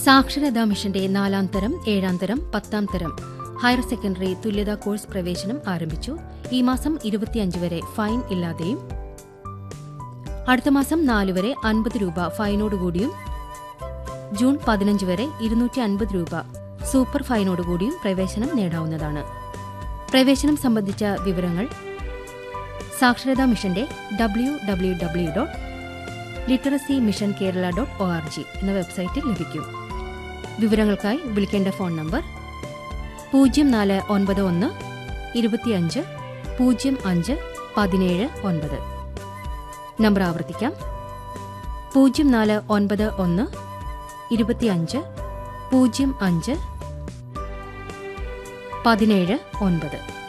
സാക്ഷരതാ മിഷന്റെ നാലാം തരം ഏഴാം തരം പത്താം തരം ഹയർ സെക്കൻഡറി തുല്യതാ കോഴ്സ് പ്രവേശനം ആരംഭിച്ചു ഈ മാസം ഇരുപത്തിയഞ്ച് വരെ ഫൈൻ ഇല്ലാതെയും അടുത്ത മാസം നാല് വരെ അൻപത് രൂപ ഫൈനോടുകൂടിയും ജൂൺ പതിനഞ്ച് വരെ ഇരുന്നൂറ്റി അൻപത് രൂപ സൂപ്പർ ഫൈനോടുകൂടിയും പ്രവേശനം നേടാവുന്നതാണ് പ്രവേശനം സംബന്ധിച്ച വിവരങ്ങൾ സാക്ഷരതാ മിഷന്റെ W W W dot literacy mission Kerala dot O R G എന്ന വെബ്സൈറ്റിൽ ലഭിക്കും വിവരങ്ങൾക്കായി വിളിക്കേണ്ട ഫോൺ നമ്പർ പൂജ്യം നാല് ഒൻപത് ഒന്ന് ഇരുപത്തിയഞ്ച് പൂജ്യം അഞ്ച് പതിനേഴ് ഒൻപത് നമ്പർ ആവർത്തിക്കാം പൂജ്യം നാല് ഒൻപത് ഒന്ന് ഇരുപത്തിയഞ്ച് പൂജ്യം അഞ്ച് പതിനേഴ് ഒൻപത്